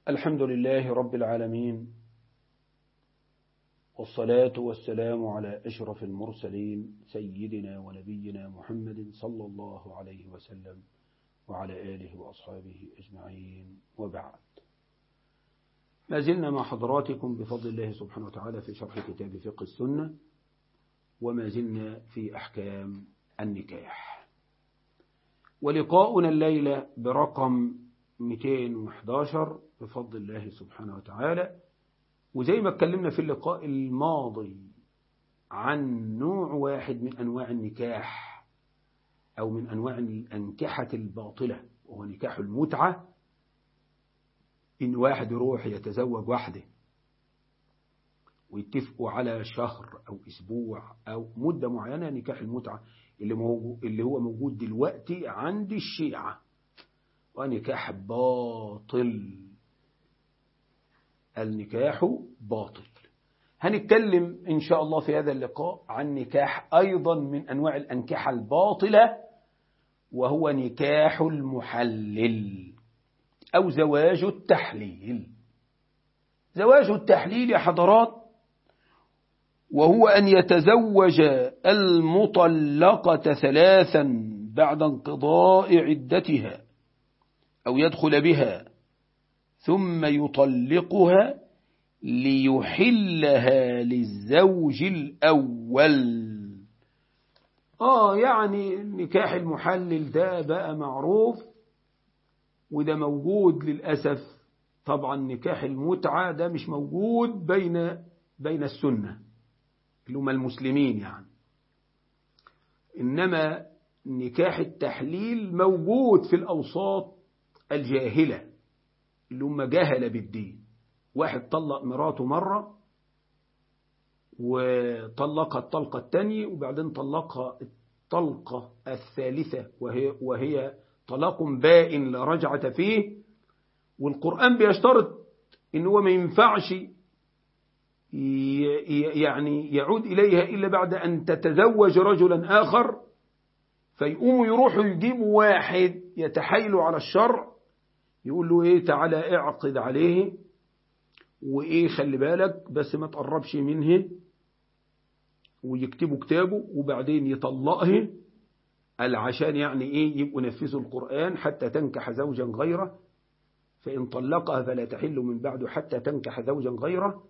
الحمد لله رب العالمين والصلاة والسلام على أشرف المرسلين سيدنا ونبينا محمد صلى الله عليه وسلم وعلى آله وأصحابه أجمعين وبعد ما زلنا مع حضراتكم بفضل الله سبحانه وتعالى في شرح كتاب فقه السنة وما زلنا في أحكام النكاح ولقاؤنا الليلة برقم 211 بفضل الله سبحانه وتعالى وزي ما اتكلمنا في اللقاء الماضي عن نوع واحد من أنواع النكاح أو من أنواع الأنكحة الباطلة وهو نكاح المتعة إن واحد يروح يتزوج وحده ويتفقوا على شهر أو أسبوع أو مدة معينة نكاح المتعة اللي, موجود اللي هو موجود دلوقتي عند الشيعة ونكاح باطل النكاح باطل هنتكلم إن شاء الله في هذا اللقاء عن نكاح أيضا من أنواع الأنكحة الباطلة وهو نكاح المحلل أو زواج التحليل زواج التحليل يا حضرات وهو أن يتزوج المطلقة ثلاثا بعد انقضاء عدتها أو يدخل بها ثم يطلقها ليحلها للزوج الأول آه يعني نكاح المحلل ده بقى معروف وده موجود للأسف طبعا نكاح المتعة ده مش موجود بين بين السنة اللي هم المسلمين يعني إنما نكاح التحليل موجود في الأوساط الجاهلة اللي هم جهل بالدين واحد طلق مراته مرة وطلقها الطلقة الثانية وبعدين طلقها الطلقة الثالثة وهي, وهي طلاق بائن لا رجعة فيه والقرآن بيشترط إن هو ما ينفعش يعني يعود إليها إلا بعد أن تتزوج رجلا آخر فيقوموا يروحوا يجيبوا واحد يتحايل على الشرع يقول له إيه تعالى اعقد عليه وإيه خلي بالك بس ما تقربش منه ويكتبوا كتابه وبعدين يطلقه عشان يعني إيه يبقوا نفذوا القرآن حتى تنكح زوجا غيره فإن طلقها فلا تحل من بعده حتى تنكح زوجا غيره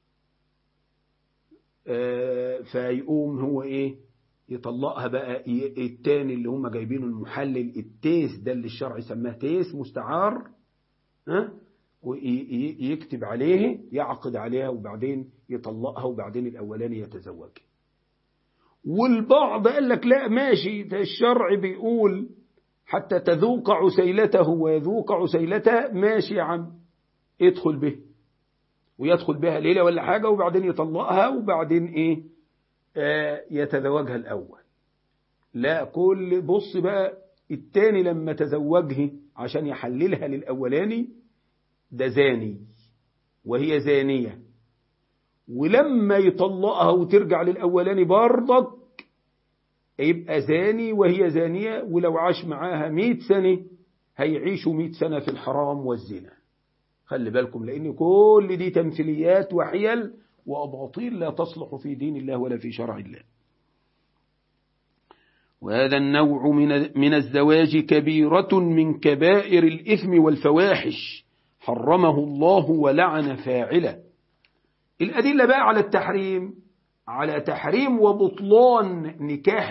فيقوم هو ايه يطلقها بقى التاني اللي هم جايبينه المحلل التيس ده اللي الشرع سماه تيس مستعار ها ويكتب عليه يعقد عليها وبعدين يطلقها وبعدين الاولاني يتزوج والبعض قال لك لا ماشي ده الشرع بيقول حتى تذوق عسيلته ويذوق عسيلته ماشي يا عم ادخل به ويدخل بها ليلة ولا حاجة وبعدين يطلقها وبعدين ايه آه يتزوجها الأول لا كل بص بقى التاني لما تزوجه عشان يحللها للأولاني ده زاني وهي زانية ولما يطلقها وترجع للأولاني برضك يبقى زاني وهي زانية ولو عاش معاها مئة سنة هيعيشوا مئة سنة في الحرام والزنا خلي بالكم لأن كل دي تمثيليات وحيل وأباطيل لا تصلح في دين الله ولا في شرع الله وهذا النوع من من الزواج كبيرة من كبائر الإثم والفواحش حرمه الله ولعن فاعله الأدلة بقى على التحريم على تحريم وبطلان نكاح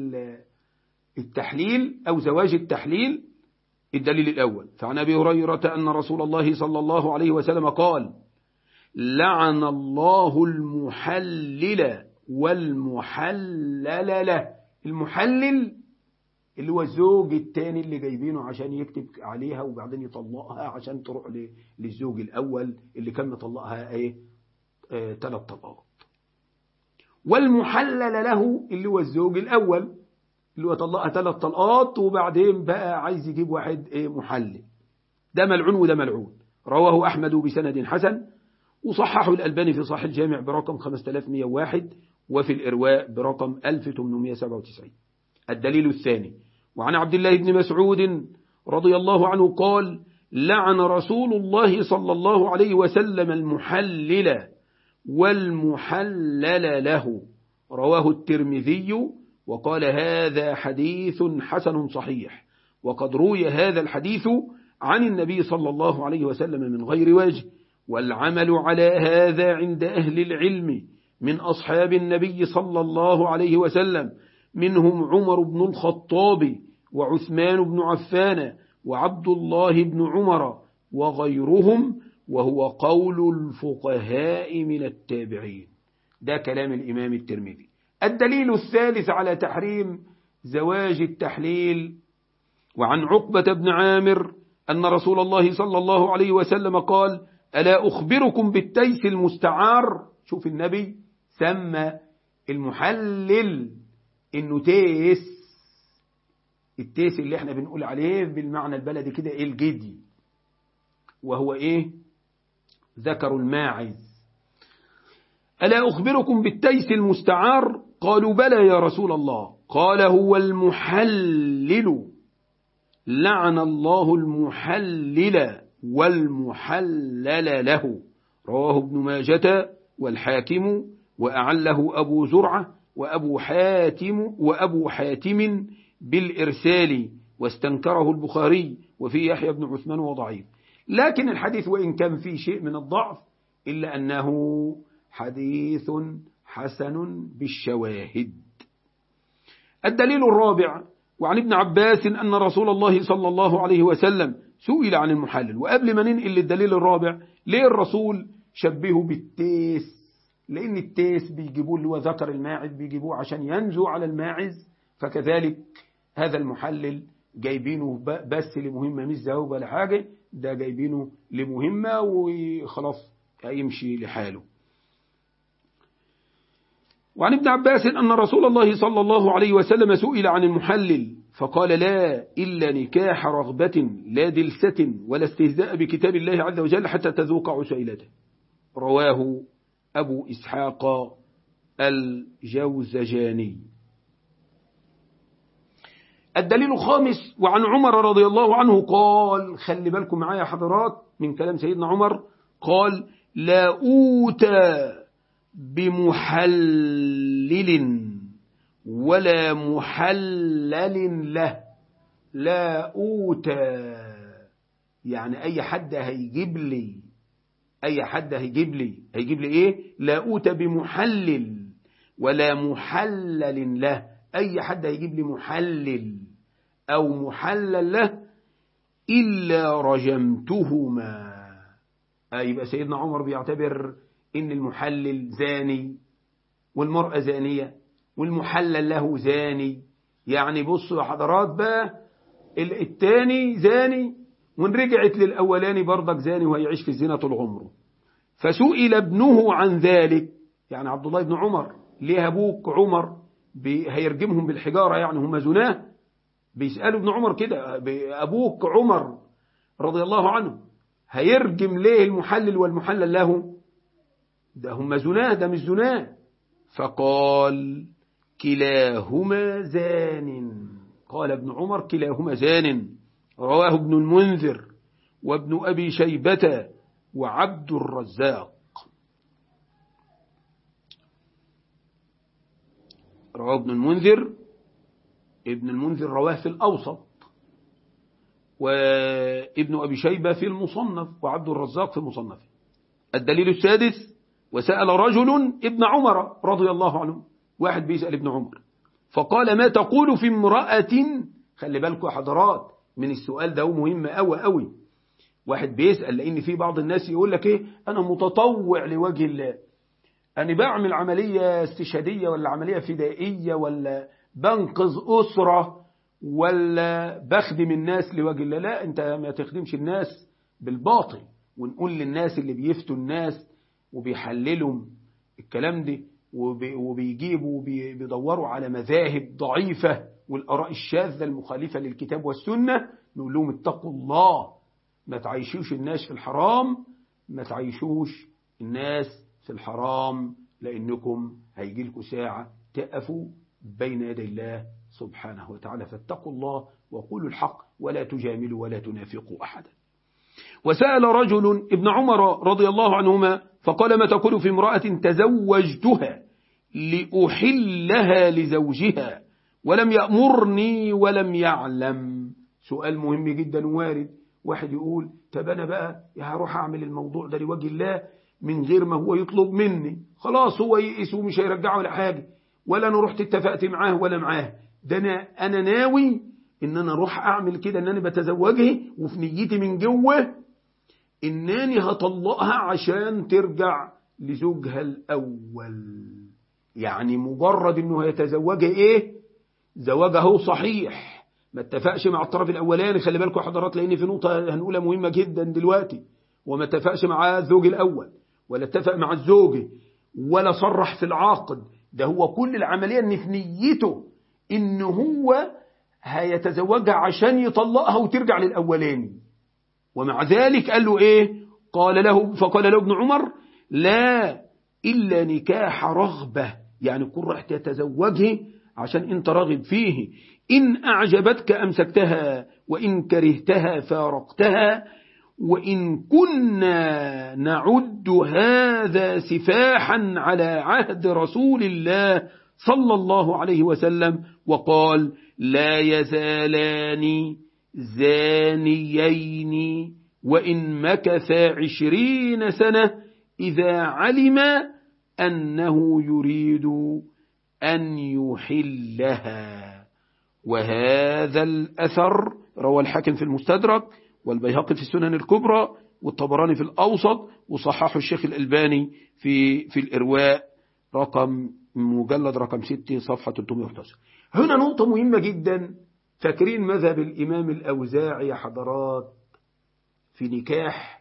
التحليل أو زواج التحليل الدليل الأول فعن أبي هريرة أن رسول الله صلى الله عليه وسلم قال لعن الله المحلل والمحلل له المحلل اللي هو الزوج التاني اللي جايبينه عشان يكتب عليها وبعدين يطلقها عشان تروح للزوج الأول اللي كان مطلقها ايه اه ثلاث طلقات والمحلل له اللي هو الزوج الأول اللي هو طلقها ثلاث طلقات وبعدين بقى عايز يجيب واحد ايه محلل ده ملعون وده ملعون رواه أحمد بسند حسن وصححه الألباني في صحيح الجامع برقم 5101 وفي الإرواء برقم 1897 الدليل الثاني وعن عبد الله بن مسعود رضي الله عنه قال لعن رسول الله صلى الله عليه وسلم المحلل والمحلل له رواه الترمذي وقال هذا حديث حسن صحيح وقد روي هذا الحديث عن النبي صلى الله عليه وسلم من غير وجه والعمل على هذا عند أهل العلم من أصحاب النبي صلى الله عليه وسلم منهم عمر بن الخطاب وعثمان بن عفان وعبد الله بن عمر وغيرهم وهو قول الفقهاء من التابعين ده كلام الإمام الترمذي الدليل الثالث على تحريم زواج التحليل وعن عقبة بن عامر أن رسول الله صلى الله عليه وسلم قال ألا أخبركم بالتيس المستعار شوف النبي سمى المحلل إنه تيس التيس اللي احنا بنقول عليه بالمعنى البلدي كده ايه الجدي وهو ايه ذكر الماعز ألا أخبركم بالتيس المستعار قالوا بلى يا رسول الله قال هو المحلل لعن الله المحلل والمحلل له رواه ابن ماجة والحاكم وأعله أبو زرعة وأبو حاتم وأبو حاتم بالإرسال واستنكره البخاري وفي يحيى بن عثمان وضعيف لكن الحديث وإن كان فيه شيء من الضعف إلا أنه حديث حسن بالشواهد الدليل الرابع وعن ابن عباس أن رسول الله صلى الله عليه وسلم سئل عن المحلل وقبل ما ننقل للدليل الرابع ليه الرسول شبهه بالتيس لأن التيس بيجيبوه اللي هو ذكر الماعز بيجيبوه عشان ينزو على الماعز فكذلك هذا المحلل جايبينه بس لمهمة مش زوج ولا حاجة ده جايبينه لمهمة وخلاص هيمشي لحاله وعن ابن عباس أن رسول الله صلى الله عليه وسلم سئل عن المحلل فقال لا إلا نكاح رغبة لا دلسة ولا استهزاء بكتاب الله عز وجل حتى تذوق عسيلته رواه أبو إسحاق الجوزجاني الدليل الخامس وعن عمر رضي الله عنه قال خلي بالكم معايا حضرات من كلام سيدنا عمر قال لا أوتى بمحلل ولا محلل له لا أوتى يعني أي حد هيجيب لي أي حد هيجيب لي هيجيب لي إيه لا أوتى بمحلل ولا محلل له أي حد هيجيب لي محلل أو محلل له إلا رجمتهما يبقى سيدنا عمر بيعتبر إن المحلل زاني والمرأة زانية والمحلل له زاني يعني بصوا يا حضرات بقى التاني زاني وان رجعت للأولاني برضك زاني وهيعيش في الزنا طول عمره فسئل ابنه عن ذلك يعني عبد الله بن عمر ليه أبوك عمر هيرجمهم بالحجارة يعني هم زناه بيسألوا ابن عمر كده أبوك عمر رضي الله عنه هيرجم ليه المحلل والمحلل له ده هم زناه ده مش زناه فقال كلاهما زان قال ابن عمر كلاهما زان رواه ابن المنذر وابن أبي شيبة وعبد الرزاق رواه ابن المنذر ابن المنذر رواه في الأوسط وابن أبي شيبة في المصنف وعبد الرزاق في المصنف الدليل السادس وسأل رجل ابن عمر رضي الله عنه واحد بيسأل ابن عمر فقال ما تقول في امرأة خلي بالكم يا حضرات من السؤال ده مهم قوي قوي واحد بيسأل لأن في بعض الناس يقول لك إيه أنا متطوع لوجه الله أنا بعمل عملية استشهادية ولا عملية فدائية ولا بنقذ أسرة ولا بخدم الناس لوجه الله لا أنت ما تخدمش الناس بالباطل ونقول للناس اللي بيفتوا الناس وبيحللوا الكلام ده وبيجيبوا وبيدوروا على مذاهب ضعيفة والآراء الشاذة المخالفة للكتاب والسنة نقول لهم اتقوا الله ما تعيشوش الناس في الحرام ما تعيشوش الناس في الحرام لأنكم هيجي لكم ساعة تقفوا بين يدي الله سبحانه وتعالى فاتقوا الله وقولوا الحق ولا تجاملوا ولا تنافقوا أحدا وسأل رجل ابن عمر رضي الله عنهما فقال ما تقول في امرأة تزوجتها لأحلها لزوجها ولم يأمرني ولم يعلم سؤال مهم جدا وارد واحد يقول طب أنا بقى هروح أعمل الموضوع ده لوجه الله من غير ما هو يطلب مني خلاص هو يئس ومش هيرجعه ولا حاجة ولا أنا رحت اتفقت معاه ولا معاه ده أنا, أنا ناوي إن أنا أروح أعمل كده إن أنا بتزوجه وفي نيتي من جوه إنني هطلقها عشان ترجع لزوجها الأول يعني مجرد إنه هيتزوجها إيه زواجه صحيح ما اتفقش مع الطرف الأولاني خلي بالكم حضرات لأن في نقطة هنقولها مهمة جدا دلوقتي وما اتفقش مع الزوج الأول ولا اتفق مع الزوجة ولا صرح في العاقد ده هو كل العملية ان في نيته ان هو هيتزوجها عشان يطلقها وترجع للأولاني ومع ذلك قال له ايه قال له فقال له ابن عمر لا إلا نكاح رغبة يعني كن رح تتزوجه عشان انت راغب فيه إن أعجبتك أمسكتها وإن كرهتها فارقتها وإن كنا نعد هذا سفاحا على عهد رسول الله صلى الله عليه وسلم وقال لا يزالان زانيين وإن مكثا عشرين سنة إذا علم أنه يريد أن يحلها وهذا الأثر روى الحاكم في المستدرك والبيهقي في السنن الكبرى والطبراني في الأوسط وصححه الشيخ الألباني في في الإرواء رقم مجلد رقم 6 صفحة 311 هنا نقطة مهمة جدا فاكرين مذهب الإمام الأوزاعي يا حضرات في نكاح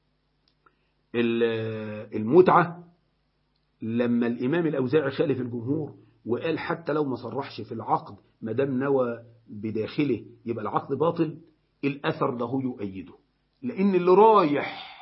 المتعة لما الإمام الأوزاعي خالف الجمهور وقال حتى لو ما صرحش في العقد ما دام نوى بداخله يبقى العقد باطل الأثر له يؤيده لأن اللي رايح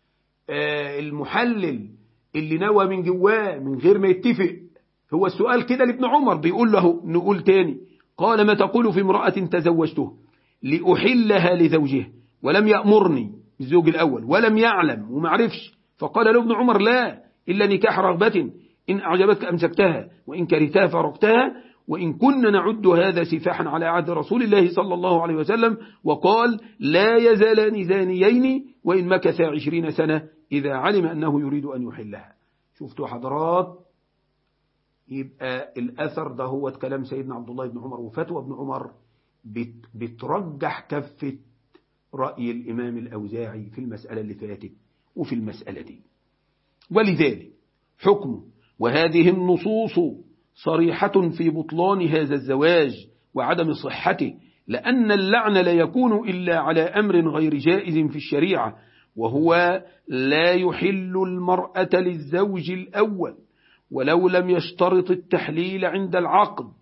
المحلل اللي نوى من جواه من غير ما يتفق هو السؤال كده لابن عمر بيقول له نقول تاني قال ما تقول في امرأة تزوجته لأحلها لزوجها ولم يأمرني الزوج الأول ولم يعلم ومعرفش فقال له ابن عمر لا إلا نكاح رغبة إن أعجبتك أمسكتها وإن كرهتها فرقتها وإن كنا نعد هذا سفاحا على عهد رسول الله صلى الله عليه وسلم وقال لا يزالان زانيين وإن مكث عشرين سنة إذا علم أنه يريد أن يحلها شفتوا حضرات يبقى الأثر ده هو كلام سيدنا عبد الله بن عمر وفتوى ابن عمر بترجح كفة رأي الإمام الأوزاعي في المسألة اللي فاتت وفي المسألة دي ولذلك حكم وهذه النصوص صريحة في بطلان هذا الزواج وعدم صحته لأن اللعن لا يكون إلا على أمر غير جائز في الشريعة وهو لا يحل المرأة للزوج الأول ولو لم يشترط التحليل عند العقد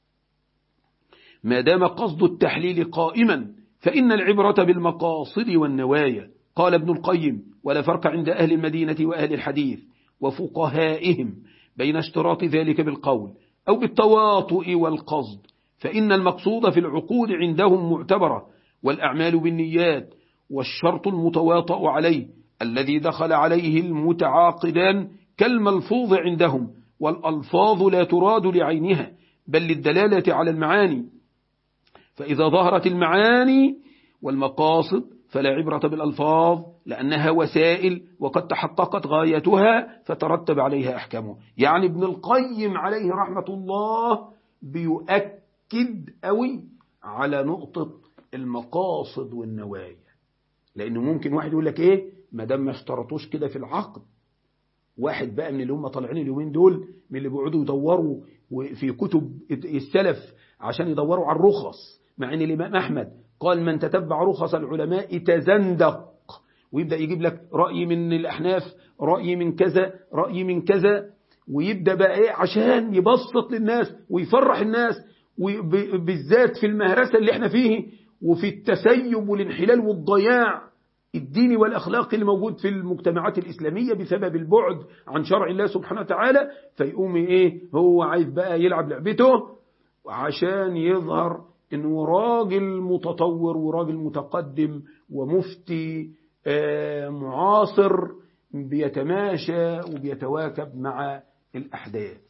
ما دام قصد التحليل قائما فإن العبرة بالمقاصد والنوايا قال ابن القيم ولا فرق عند أهل المدينة وأهل الحديث وفقهائهم بين اشتراط ذلك بالقول أو بالتواطؤ والقصد فإن المقصود في العقود عندهم معتبرة والأعمال بالنيات والشرط المتواطأ عليه الذي دخل عليه المتعاقدان كالملفوظ عندهم والألفاظ لا تراد لعينها بل للدلالة على المعاني فإذا ظهرت المعاني والمقاصد فلا عبرة بالألفاظ لأنها وسائل وقد تحققت غايتها فترتب عليها أحكامه يعني ابن القيم عليه رحمة الله بيؤكد قوي على نقطة المقاصد والنوايا لأنه ممكن واحد يقول لك إيه ما دام ما اشترطوش كده في العقد واحد بقى من اللي هم طالعين اليومين دول من اللي بيقعدوا يدوروا في كتب السلف عشان يدوروا على الرخص مع ان الإمام أحمد قال من تتبع رخص العلماء تزندق ويبدأ يجيب لك رأي من الأحناف رأي من كذا رأي من كذا ويبدأ بقى إيه عشان يبسط للناس ويفرح الناس بالذات في المهرسة اللي احنا فيه وفي التسيب والانحلال والضياع الديني والأخلاقي اللي موجود في المجتمعات الإسلامية بسبب البعد عن شرع الله سبحانه وتعالى فيقوم إيه هو عايز بقى يلعب لعبته عشان يظهر انه راجل متطور وراجل متقدم ومفتي معاصر بيتماشى وبيتواكب مع الأحداث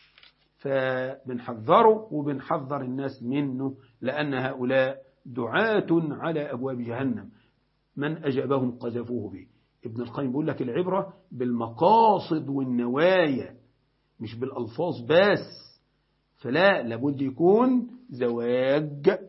فبنحذره وبنحذر الناس منه لأن هؤلاء دعاة على أبواب جهنم من أجابهم قذفوه به ابن القيم بيقول لك العبرة بالمقاصد والنوايا مش بالألفاظ بس فلا لابد يكون زواج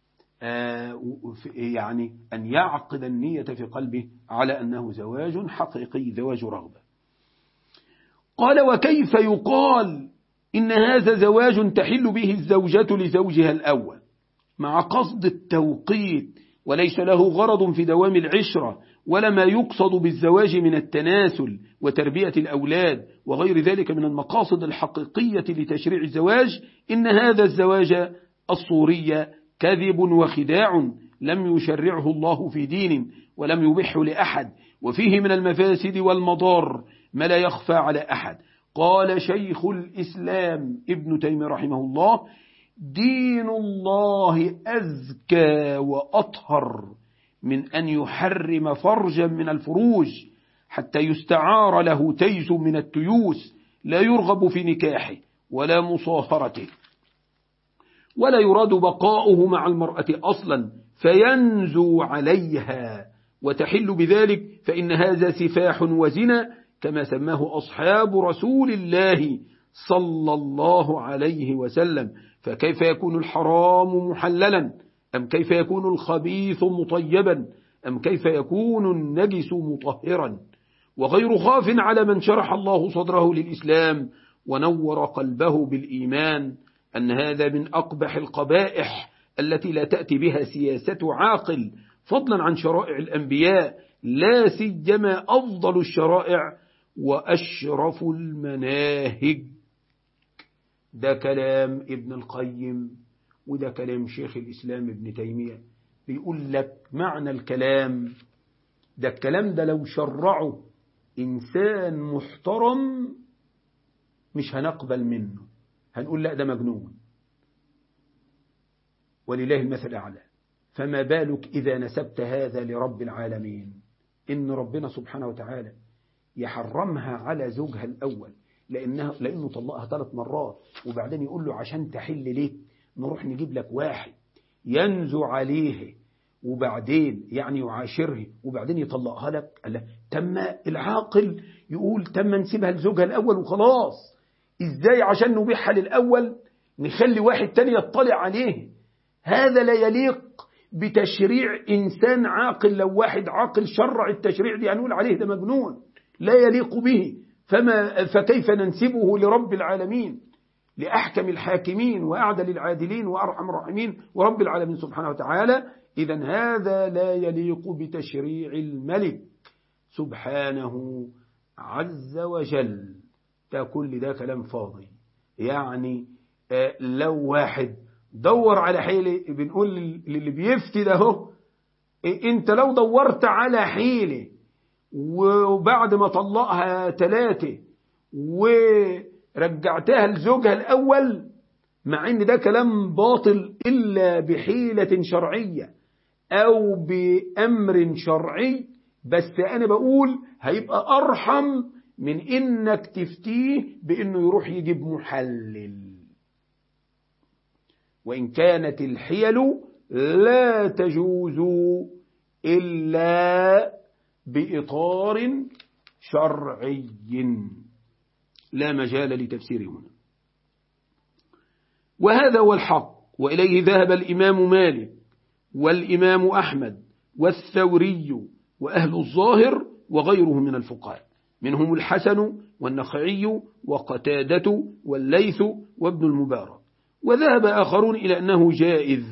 يعني أن يعقد النية في قلبه على أنه زواج حقيقي زواج رغبة قال وكيف يقال إن هذا زواج تحل به الزوجة لزوجها الأول مع قصد التوقيت وليس له غرض في دوام العشرة ولا ما يقصد بالزواج من التناسل وتربية الأولاد وغير ذلك من المقاصد الحقيقية لتشريع الزواج إن هذا الزواج الصوري كذب وخداع لم يشرعه الله في دين ولم يبحه لأحد وفيه من المفاسد والمضار ما لا يخفى على أحد قال شيخ الإسلام ابن تيمية رحمه الله دين الله أزكى وأطهر من أن يحرم فرجا من الفروج حتى يستعار له تيس من التيوس لا يرغب في نكاحه ولا مصاهرته ولا يراد بقاؤه مع المرأة أصلا فينزو عليها وتحل بذلك فإن هذا سفاح وزنا كما سماه أصحاب رسول الله صلى الله عليه وسلم فكيف يكون الحرام محللا أم كيف يكون الخبيث مطيبا أم كيف يكون النجس مطهرا وغير خاف على من شرح الله صدره للإسلام ونور قلبه بالإيمان أن هذا من أقبح القبائح التي لا تأتي بها سياسة عاقل فضلا عن شرائع الأنبياء لا سيما أفضل الشرائع وأشرف المناهج ده كلام ابن القيم وده كلام شيخ الإسلام ابن تيمية بيقول لك معنى الكلام ده الكلام ده لو شرعه إنسان محترم مش هنقبل منه هنقول لا ده مجنون ولله المثل الأعلى فما بالك إذا نسبت هذا لرب العالمين إن ربنا سبحانه وتعالى يحرمها على زوجها الأول لأنه لأنه طلقها ثلاث مرات وبعدين يقول له عشان تحل ليك نروح نجيب لك واحد ينزو عليه وبعدين يعني يعاشره وبعدين يطلقها لك قال تم العاقل يقول تم نسيبها لزوجها الأول وخلاص إزاي عشان نبيحها للأول نخلي واحد تاني يطلع عليه هذا لا يليق بتشريع إنسان عاقل لو واحد عاقل شرع التشريع دي هنقول عليه ده مجنون لا يليق به فما فكيف ننسبه لرب العالمين لأحكم الحاكمين وأعدل العادلين وأرحم الراحمين ورب العالمين سبحانه وتعالى إذا هذا لا يليق بتشريع الملك سبحانه عز وجل ده كل ده كلام فاضي يعني لو واحد دور على حيلة بنقول للي بيفتي ده هو انت لو دورت على حيلة وبعد ما طلقها ثلاثة ورجعتها لزوجها الأول مع ان ده كلام باطل إلا بحيلة شرعية أو بأمر شرعي بس أنا بقول هيبقى أرحم من إنك تفتيه بإنه يروح يجيب محلل وإن كانت الحيل لا تجوز إلا بإطار شرعي لا مجال لتفسيره هنا وهذا هو الحق وإليه ذهب الإمام مالك والإمام أحمد والثوري وأهل الظاهر وغيره من الفقهاء منهم الحسن والنخعي وقتادة والليث وابن المبارك وذهب آخرون إلى أنه جائز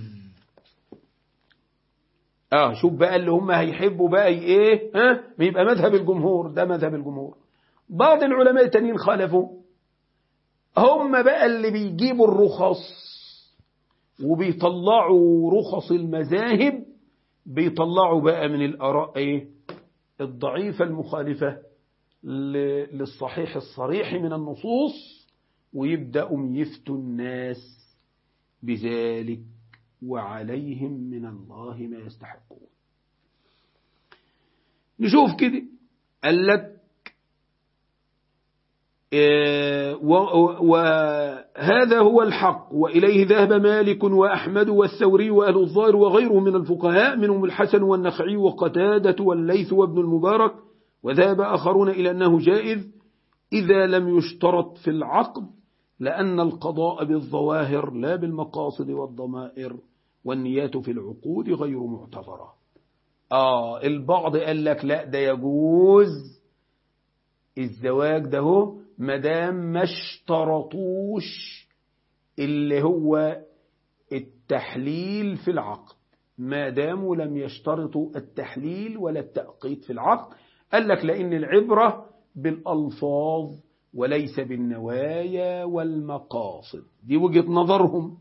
آه شوف بقى اللي هم هيحبوا بقى إيه ها بيبقى مذهب الجمهور ده مذهب الجمهور بعض العلماء التانيين خالفوا هم بقى اللي بيجيبوا الرخص وبيطلعوا رخص المذاهب بيطلعوا بقى من الآراء إيه الضعيفة المخالفة للصحيح الصريح من النصوص ويبدأوا يفتوا الناس بذلك وعليهم من الله ما يستحقون نشوف كده قال لك وهذا هو الحق وإليه ذهب مالك وأحمد والثوري وأهل الظاهر وغيرهم من الفقهاء منهم الحسن والنخعي وقتادة والليث وابن المبارك وذهب آخرون إلى أنه جائز إذا لم يشترط في العقد لأن القضاء بالظواهر لا بالمقاصد والضمائر والنيات في العقود غير معتبرة آه البعض قال لك لا ده يجوز الزواج ده هو مدام ما اشترطوش اللي هو التحليل في العقد ما داموا لم يشترطوا التحليل ولا التأقيت في العقد قال لك لأن العبرة بالألفاظ وليس بالنوايا والمقاصد دي وجهة نظرهم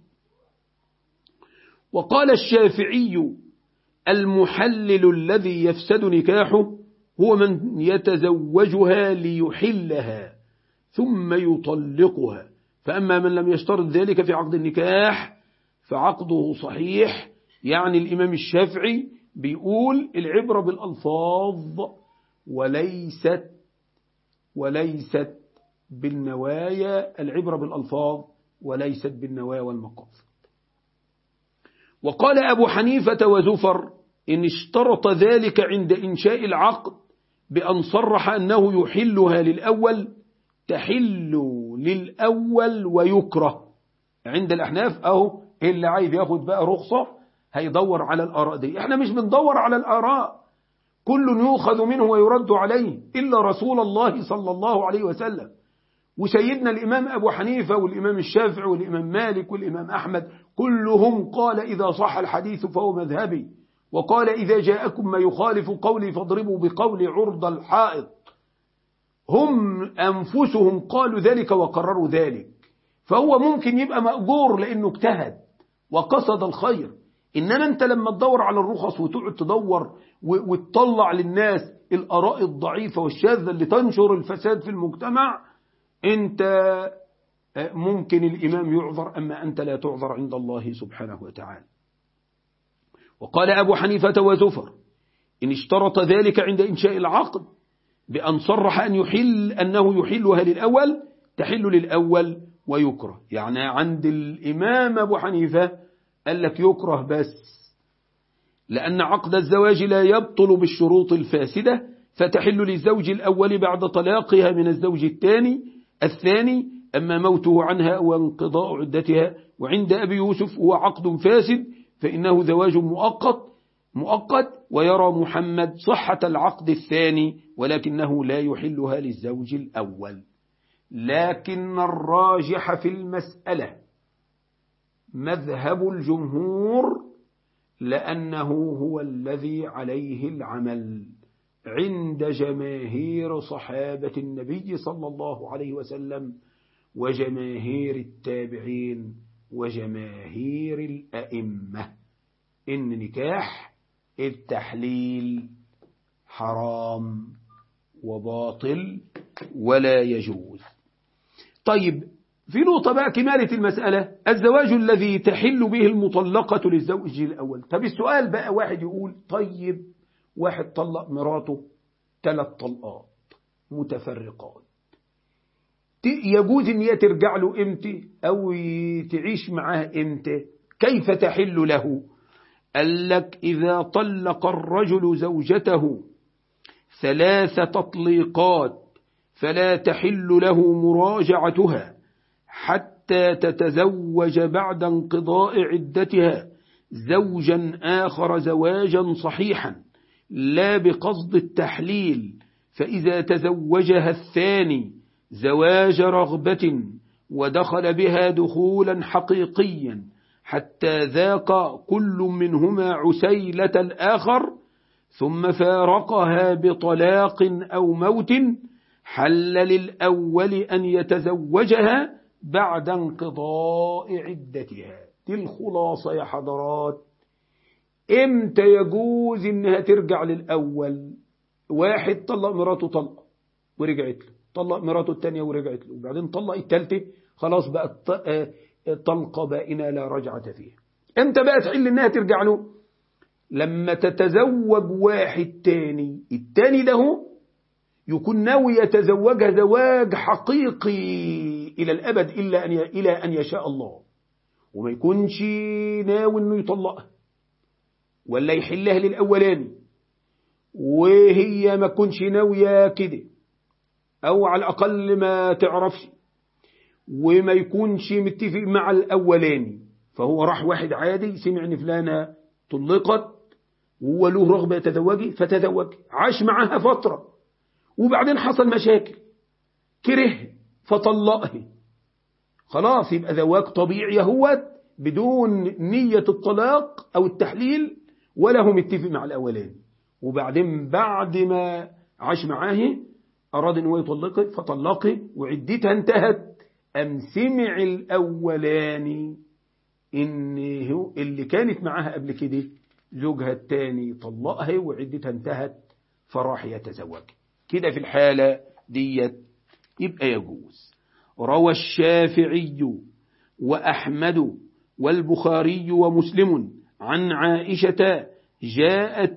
وقال الشافعي المحلل الذي يفسد نكاحه هو من يتزوجها ليحلها ثم يطلقها فأما من لم يشترط ذلك في عقد النكاح فعقده صحيح يعني الإمام الشافعي بيقول العبرة بالألفاظ وليست وليست بالنوايا العبرة بالألفاظ وليست بالنوايا والمقاصد وقال أبو حنيفة وزفر إن اشترط ذلك عند إنشاء العقد بأن صرح أنه يحلها للأول تحل للأول ويكره عند الأحناف أهو اللي عايز ياخد بقى رخصة هيدور على الآراء دي احنا مش بندور على الآراء كل يؤخذ منه ويرد عليه إلا رسول الله صلى الله عليه وسلم وسيدنا الإمام أبو حنيفة والإمام الشافعي والإمام مالك والإمام أحمد كلهم قال إذا صح الحديث فهو مذهبي وقال إذا جاءكم ما يخالف قولي فاضربوا بقول عرض الحائط هم أنفسهم قالوا ذلك وقرروا ذلك فهو ممكن يبقى مأجور لأنه اجتهد وقصد الخير إنما أنت لما تدور على الرخص وتقعد تدور وتطلع للناس الآراء الضعيفة والشاذة اللي تنشر الفساد في المجتمع أنت ممكن الإمام يعذر أما أنت لا تعذر عند الله سبحانه وتعالى وقال أبو حنيفة وزفر إن اشترط ذلك عند إنشاء العقد بأن صرح أن يحل أنه يحلها للأول تحل للأول ويكره يعني عند الإمام أبو حنيفة قال لك يكره بس لأن عقد الزواج لا يبطل بالشروط الفاسدة فتحل للزوج الأول بعد طلاقها من الزوج الثاني الثاني أما موته عنها وانقضاء عدتها وعند أبي يوسف هو عقد فاسد فإنه زواج مؤقت مؤقت ويرى محمد صحة العقد الثاني ولكنه لا يحلها للزوج الأول لكن الراجح في المسألة مذهب الجمهور لأنه هو الذي عليه العمل عند جماهير صحابة النبي صلى الله عليه وسلم وجماهير التابعين وجماهير الأئمة إن نكاح التحليل حرام وباطل ولا يجوز طيب في نقطة بقى كمالة المسألة الزواج الذي تحل به المطلقة للزوج الأول طب السؤال بقى واحد يقول طيب واحد طلق مراته ثلاث طلقات متفرقات يجوز ان هي ترجع له امتى او تعيش معاه امتى كيف تحل له قال لك إذا طلق الرجل زوجته ثلاث تطليقات فلا تحل له مراجعتها حتى تتزوج بعد انقضاء عدتها زوجا آخر زواجا صحيحا لا بقصد التحليل فإذا تزوجها الثاني زواج رغبة ودخل بها دخولا حقيقيا حتى ذاق كل منهما عسيلة الآخر ثم فارقها بطلاق أو موت حل للأول أن يتزوجها بعد انقضاء عدتها دي الخلاصة يا حضرات امتى يجوز انها ترجع للأول واحد طلق مراته طلقة ورجعت له طلق مراته الثانية ورجعت له وبعدين طلق الثالثة خلاص بقت طلقة بائنة لا رجعة فيها امتى بقى تحل انها ترجع له لما تتزوج واحد تاني التاني ده يكون ناوي يتزوجها زواج حقيقي إلى الأبد إلا أن إلى أن يشاء الله وما يكونش ناوي أنه يطلقها ولا يحلها للأولاني وهي ما تكونش ناوية كده أو على الأقل ما تعرفش وما يكونش متفق مع الأولاني فهو راح واحد عادي سمع ان فلانة طلقت وهو له رغبة يتزوجي فتزوج عاش معها فترة وبعدين حصل مشاكل كره فطلقه خلاص يبقى زواج طبيعي هو بدون نية الطلاق أو التحليل ولا هو متفق مع الأولاني وبعدين بعد ما عاش معاه أراد أن هو يطلقه فطلقه وعدتها انتهت أم سمع الأولاني إن هو اللي كانت معاها قبل كده زوجها التاني طلقها وعدتها انتهت فراح يتزوج كده في الحالة ديت يبقى يجوز روى الشافعي وأحمد والبخاري ومسلم عن عائشة جاءت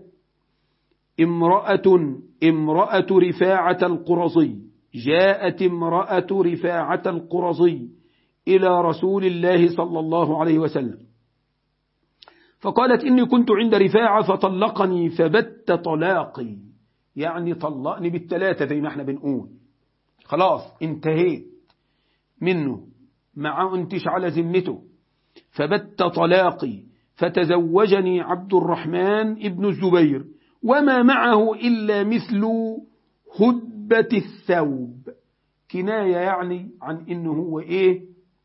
امرأة امرأة رفاعة القرظي جاءت امرأة رفاعة القرظي إلى رسول الله صلى الله عليه وسلم فقالت إني كنت عند رفاعة فطلقني فبت طلاقي يعني طلقني بالثلاثة زي ما احنا بنقول خلاص انتهيت منه مع انتش على ذمته فبت طلاقي فتزوجني عبد الرحمن ابن الزبير وما معه إلا مثل هدبة الثوب كناية يعني عن إنه هو إيه,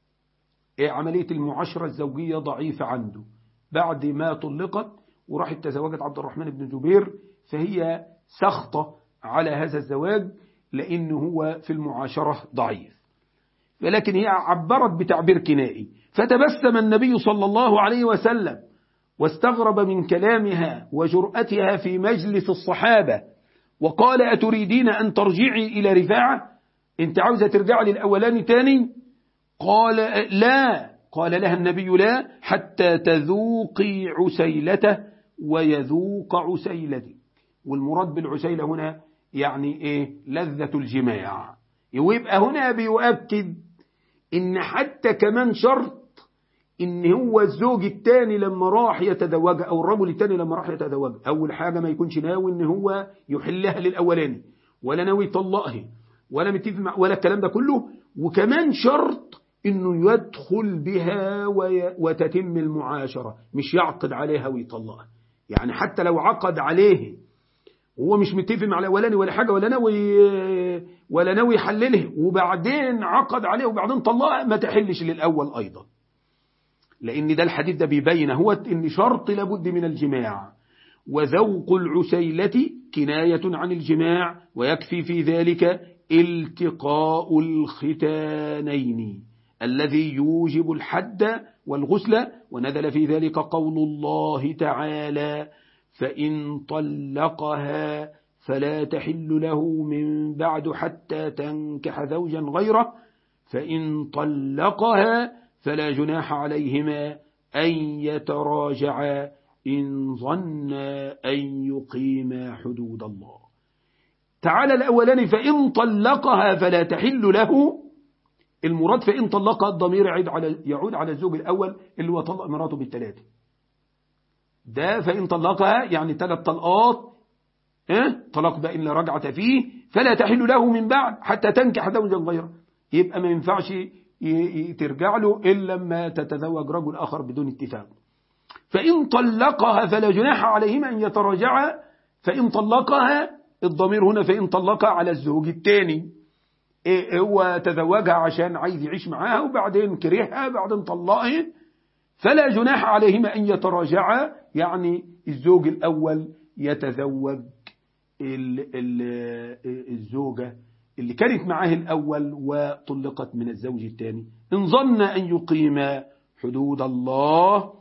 إيه عملية المعاشرة الزوجية ضعيفة عنده بعد ما طلقت وراحت تزوجت عبد الرحمن بن زبير فهي سخطة على هذا الزواج لأنه هو في المعاشرة ضعيف ولكن هي عبرت بتعبير كنائي فتبسم النبي صلى الله عليه وسلم واستغرب من كلامها وجرأتها في مجلس الصحابة وقال أتريدين أن ترجعي إلى رفاعة انت عاوزة ترجع للأولاني تاني قال لا قال لها النبي لا حتى تذوقي عسيلته ويذوق عسيلتك والمراد بالعسيلة هنا يعني إيه لذة الجماع ويبقى هنا بيؤكد إن حتى كمان شرط إن هو الزوج الثاني لما راح يتزوج أو الرجل الثاني لما راح يتزوج أول حاجة ما يكونش ناوي إن هو يحلها للأولاني ولا ناوي يطلقها ولا متفق مع ولا الكلام ده كله وكمان شرط إنه يدخل بها وتتم المعاشرة مش يعقد عليها ويطلقها يعني حتى لو عقد عليه هو مش متفق مع الاولاني ولا حاجه ولا ناوي ولا ناوي يحلله وبعدين عقد عليه وبعدين طلقها ما تحلش للاول ايضا لان ده الحديث ده بيبين هو ان شرط لابد من الجماع وذوق العسيلة كناية عن الجماع ويكفي في ذلك التقاء الختانين الذي يوجب الحد والغسل ونزل في ذلك قول الله تعالى فإن طلقها فلا تحل له من بعد حتى تنكح زوجا غيره فإن طلقها فلا جناح عليهما أن يتراجعا إن ظنا أن يقيما حدود الله تعالى الأولاني فإن طلقها فلا تحل له المراد فإن طلقها الضمير يعود على, يعود على الزوج الأول اللي هو طلق مراته بالثلاثة ده فإن طلقها يعني ثلاث طلقات اه؟ طلاق بقى إن رجعت فيه فلا تحل له من بعد حتى تنكح زوجا غيره يبقى ما ينفعش ترجع له إلا لما تتزوج رجل آخر بدون اتفاق فإن طلقها فلا جناح عليهما أن يتراجعا فإن طلقها الضمير هنا فإن طلقها على الزوج الثاني إيه هو تزوجها عشان عايز يعيش معاها وبعدين كرهها بعدين طلقها فلا جناح عليهما أن يتراجعا يعني الزوج الأول يتزوج ال ال الزوجة اللي كانت معاه الأول وطلقت من الزوج الثاني إن ظن أن يقيم حدود الله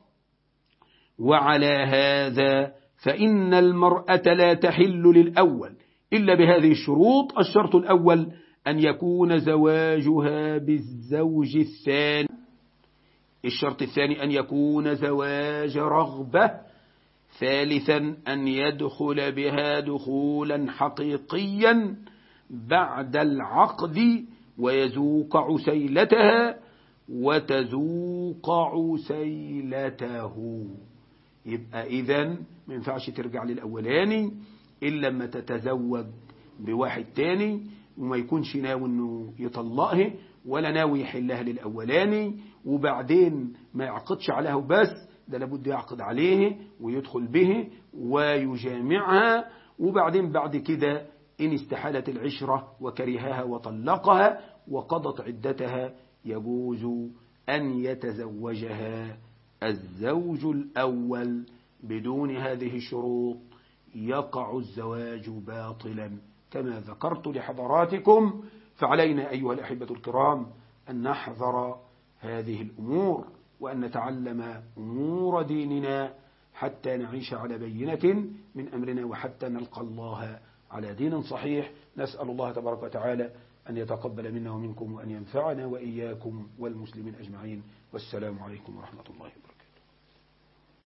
وعلى هذا فإن المرأة لا تحل للأول إلا بهذه الشروط الشرط الأول أن يكون زواجها بالزوج الثاني الشرط الثاني أن يكون زواج رغبة ثالثا أن يدخل بها دخولا حقيقيا بعد العقد ويذوق عسيلتها وتذوق عسيلته يبقى إذا ما ينفعش ترجع للأولاني إلا لما تتزوج بواحد تاني وما يكونش ناوي انه يطلقها ولا ناوي يحلها للأولاني وبعدين ما يعقدش عليها وبس ده لابد يعقد عليه ويدخل به ويجامعها وبعدين بعد كده إن استحالت العشرة وكرهها وطلقها وقضت عدتها يجوز أن يتزوجها الزوج الأول بدون هذه الشروط يقع الزواج باطلا كما ذكرت لحضراتكم فعلينا أيها الأحبة الكرام أن نحذر هذه الأمور وأن نتعلم أمور ديننا حتى نعيش على بينة من أمرنا وحتى نلقى الله على دين صحيح نسأل الله تبارك وتعالى أن يتقبل منا ومنكم وأن ينفعنا وإياكم والمسلمين أجمعين والسلام عليكم ورحمة الله وبركاته